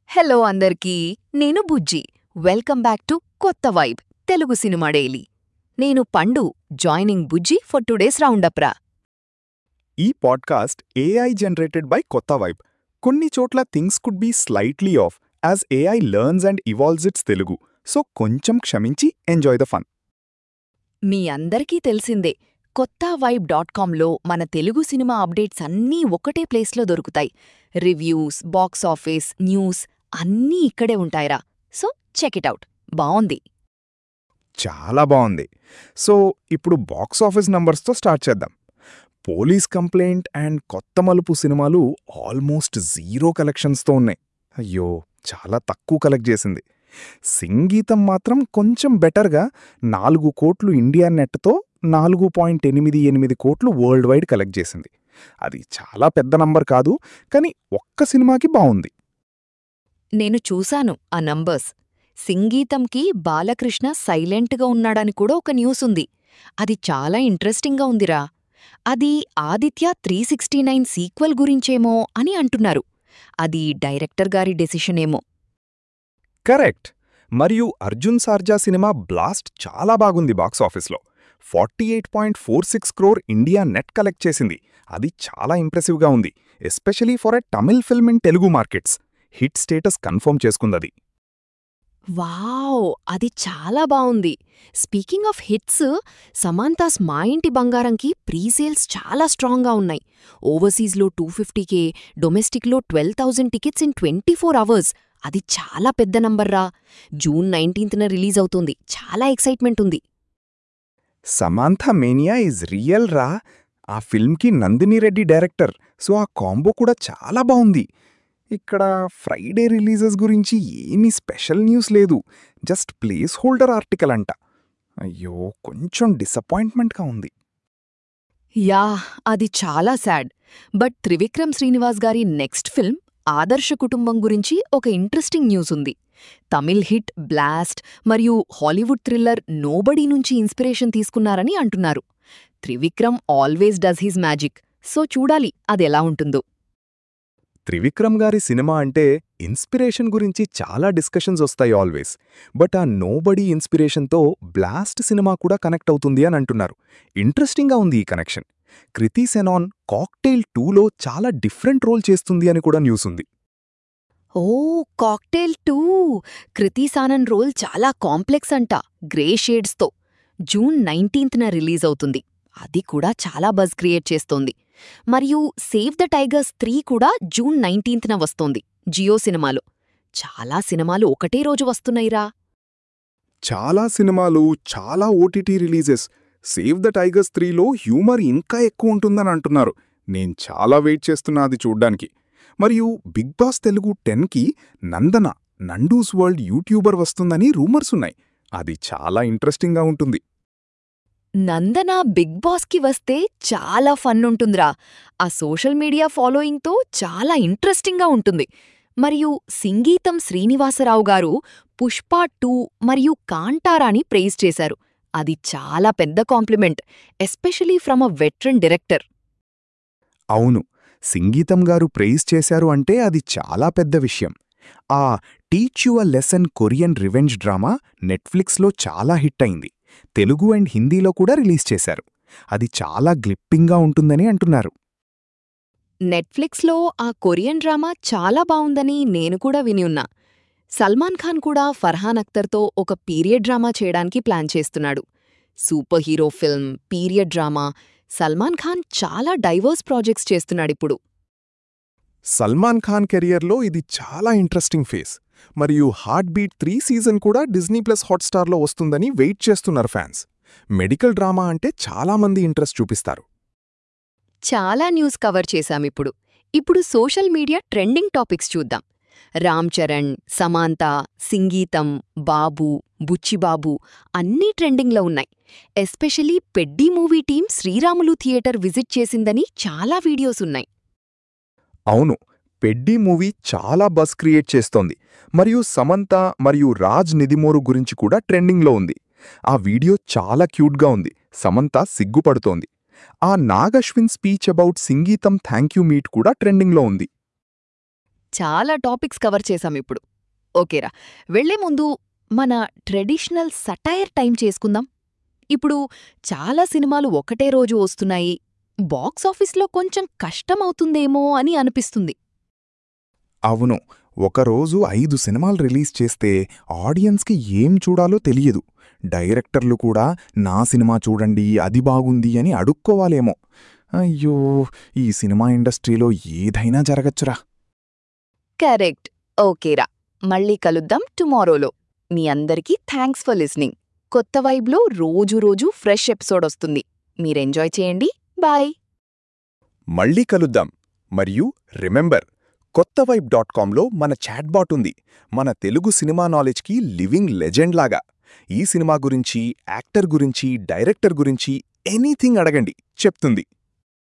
hello అందరికీ నేను Bujji welcome back to Kotha Vibe Telugu cinema daily నేను Pandu joining Bujji for today's roundup రా ఈ podcast AI generated by Kotha Vibe కొన్ని చోట్ల things could be slightly off as AI learns and evolves it's Telugu so కొంచెం క్షమించి enjoy the fun మీ అందరికీ తెలిసిందే కొత్త వైబ్ డాట్ కామ్లో మన తెలుగు సినిమా అప్డేట్స్ అన్నీ ఒకటే ప్లేస్లో దొరుకుతాయి రివ్యూస్ బాక్స్ ఆఫీస్ న్యూస్ అన్నీ ఇక్కడే ఉంటాయిరా సో చెక్ ఇట్ అవుట్ బావుంది చాలా బాగుంది సో ఇప్పుడు బాక్స్ ఆఫీస్ నంబర్స్తో స్టార్ట్ చేద్దాం పోలీస్ కంప్లైంట్ అండ్ కొత్త మలుపు సినిమాలు ఆల్మోస్ట్ జీరో కలెక్షన్స్తో ఉన్నాయి అయ్యో చాలా తక్కువ కలెక్ట్ చేసింది సంగీతం మాత్రం కొంచెం బెటర్గా నాలుగు కోట్లు ఇండియా నెట్తో నాలుగు పాయింట్ ఎనిమిది ఎనిమిది కోట్లు వరల్డ్ వైడ్ కలెక్ట్ చేసింది అది చాలా పెద్ద నంబర్ కాదు కానీ ఒక్క సినిమాకి బావుంది నేను చూశాను ఆ నంబర్స్ సింగీతంకి బాలకృష్ణ సైలెంట్గా ఉన్నాడని కూడా ఒక న్యూస్ ఉంది అది చాలా ఇంట్రెస్టింగ్గా ఉందిరా అది Aditya three sixty nine sequel గురించేమో అని అంటున్నారు అది డైరెక్టర్ గారి డెసిషన్ ఏమో కరెక్ట్ మరియు అర్జున్ సార్జా సినిమా బ్లాస్ట్ చాలా బాగుంది బాక్స్ ఆఫీస్లో forty eight point four six crore India net collect చేసింది అది చాలా ఇంప్రెసివ్గా ఉంది especially for a Tamil film in Telugu markets hit status confirm చేసుకుందది వావ్ అది చాలా బావుంది స్పీకింగ్ ఆఫ్ హిట్స్ సమాంతాస్ మా ఇంటి బంగారంకి ప్రీసేల్స్ చాలా స్ట్రాంగ్గా ఉన్నాయి ఓవర్సీస్లో టూ ఫిఫ్టీకే డొమెస్టిక్లో twelve thousand tickets in twenty four hours అది చాలా పెద్ద నంబర్రా జూన్ నైన్టీన్త్న రిలీజ్ అవుతుంది చాలా ఎక్సైట్మెంట్ ఉంది సమాంథ మేనియా ఈజ్ రియల్ రా ఆ ఫిల్మ్కి నందిని రెడ్డి డైరెక్టర్ సో ఆ కాంబో కూడా చాలా బావుంది ఇక్కడ ఫ్రైడే రిలీజెస్ గురించి ఏమీ స్పెషల్ న్యూస్ లేదు జస్ట్ ప్లేస్ హోల్డర్ ఆర్టికల్ అంట అయ్యో కొంచెం డిసప్పాయింట్మెంట్గా ఉంది యా అది చాలా సాడ్ బట్ త్రివిక్రమ్ శ్రీనివాస్ గారి నెక్స్ట్ ఫిల్మ్ ఆదర్శ కుటుంబం గురించి ఒక ఇంట్రెస్టింగ్ న్యూస్ ఉంది తమిళ్ హిట్ బ్లాస్ట్ మరియు హాలీవుడ్ థ్రిల్లర్ నోబడీ నుంచి ఇన్స్పిరేషన్ తీసుకున్నారని అంటున్నారు Trivikram always does his magic so చూడాలి అదెలా ఉంటుందో త్రివిక్రమ్ గారి సినిమా అంటే ఇన్స్పిరేషన్ గురించి చాలా డిస్కషన్స్ వస్తాయి ఆల్వేస్ బట్ ఆ నోబడీ ఇన్స్పిరేషన్తో బ్లాస్ట్ సినిమా కూడా కనెక్ట్ అవుతుంది అని అంటున్నారు ఇంట్రెస్టింగ్గా ఉంది ఈ కనెక్షన్ కృతి సెనాన్ కాక్టైల్ టూలో చాలా డిఫరెంట్ రోల్ చేస్తుంది అని కూడా న్యూస్ ఉంది ఓ Cocktail two Kriti Sanon role చాలా కాంప్లెక్స్ అంట గ్రే షేడ్స్తో జూన్ నైన్టీన్త్న రిలీజ్ అవుతుంది అది కూడా చాలా బజ్ క్రియేట్ చేస్తోంది మరియు సేవ్ ద టైగర్స్ త్రీ కూడా జూన్ నైన్టీన్త్న వస్తోంది జియో సినిమాలో చాలా సినిమాలు ఒకటే రోజు వస్తున్నాయిరా చాలా సినిమాలు చాలా OTT releases Save the Tigers త్రీలో హ్యూమర్ ఇంకా ఎక్కువ ఉంటుందని అంటున్నారు నేను చాలా వెయిట్ చేస్తున్నా అది చూడ్డానికి మరియు బిగ్ బాస్ తెలుగు టెన్కి నందన నండూస్ వరల్డ్ యూట్యూబర్ వస్తుందని రూమర్స్ ఉన్నాయి అది చాలా ఇంట్రెస్టింగ్గా ఉంటుంది నందన బిగ్ బాస్కి వస్తే చాలా ఫన్ ఉంటుందిరా ఆ సోషల్ మీడియా ఫాలోయింగ్తో చాలా ఇంట్రెస్టింగ్గా ఉంటుంది మరియు సింగీతం శ్రీనివాసరావు గారు పుష్ప టూ మరియు కాంటారాని ప్రైజ్ చేశారు అది చాలా పెద్ద compliment especially from a veteran director అవును సంగీతం గారు ప్రైజ్ చేశారు అంటే అది చాలా పెద్ద విషయం ఆ teach you a lesson Korean revenge drama నెట్ఫ్లిక్స్లో చాలా హిట్ అయింది తెలుగు అండ్ హిందీలో కూడా రిలీజ్ చేశారు అది చాలా గ్లిప్పింగ్గా ఉంటుందని అంటున్నారు నెట్ఫ్లిక్స్లో ఆ కొరియన్ డ్రామా చాలా బావుందని నేను కూడా విని ఉన్నా సల్మాన్ ఖాన్ కూడా ఫర్హాన్ అఖ్తర్తో ఒక పీరియడ్ డ్రామా చేయడానికి ప్లాన్ చేస్తున్నాడు super hero film period drama Salman Khan చాలా డైవర్స్ ప్రాజెక్ట్స్ చేస్తున్నాడిప్పుడు సల్మాన్ ఖాన్ కెరియర్లో ఇది చాలా ఇంట్రెస్టింగ్ ఫేస్ మరియు హార్ట్ బీట్ త్రీ సీజన్ కూడా డిజ్నీ ప్లస్ హాట్స్టార్లో వస్తుందని వెయిట్ చేస్తున్నారు ఫ్యాన్స్ మెడికల్ డ్రామా అంటే చాలామంది ఇంట్రెస్ట్ చూపిస్తారు చాలా న్యూస్ కవర్ చేశామిప్పుడు ఇప్పుడు సోషల్ మీడియా ట్రెండింగ్ టాపిక్స్ చూద్దాం రామ్ చరణ్ సమాంత సింగీతం బాబు బుచ్చిబాబు అన్నీ ట్రెండింగ్లో ఉన్నాయి especially Peddi movie team Sriramulu theatre visit చేసిందని చాలా వీడియోస్ ఉన్నాయి అవును పెడ్డీ మూవీ చాలా బస్ క్రియేట్ చేస్తోంది మరియు సమంత మరియు రాజ్ నిదిమోరు గురించి కూడా ట్రెండింగ్లో ఉంది ఆ వీడియో చాలా క్యూట్గా ఉంది సమంత సిగ్గుపడుతోంది ఆ Nag Ashwin speech about Singeetam thank you meet కూడా ట్రెండింగ్లో ఉంది చాలా టాపిక్స్ కవర్ చేశాం ఇప్పుడు ఓకేరా వెళ్లే ముందు మన ట్రెడిషనల్ సటైర్ టైం చేసుకుందాం ఇప్పుడు చాలా సినిమాలు ఒకటే రోజు వస్తున్నాయి బాక్స్ ఆఫీస్లో కొంచెం కష్టమవుతుందేమో అని అనిపిస్తుంది అవును ఒకరోజు ఐదు సినిమాలు రిలీజ్ చేస్తే ఆడియన్స్కి ఏం చూడాలో తెలియదు డైరెక్టర్లు కూడా నా సినిమా చూడండి అది బాగుంది అని అడుక్కోవాలేమో అయ్యో ఈ సినిమా ఇండస్ట్రీలో ఏదైనా జరగచ్చురా కరెక్ట్ ఓకేరా మళ్ళీ కలుద్దాం టుమారోలో మీ అందరికీ థ్యాంక్స్ ఫర్ లిస్నింగ్ కొత్త వైబ్లో రోజు రోజు ఫ్రెష్ ఎపిసోడ్ వస్తుంది మీరెంజాయ్ చేయండి బాయ్ మళ్ళీ కలుద్దాం మరియు రిమెంబర్ కొత్త వైబ్ డాట్ కాంలో మన చాట్బాట్ ఉంది మన తెలుగు సినిమా నాలెడ్జ్కి లివింగ్ లెజెండ్ లాగా ఈ సినిమా గురించి యాక్టర్ గురించి డైరెక్టర్ గురించి ఎనీథింగ్ అడగండి చెప్తుంది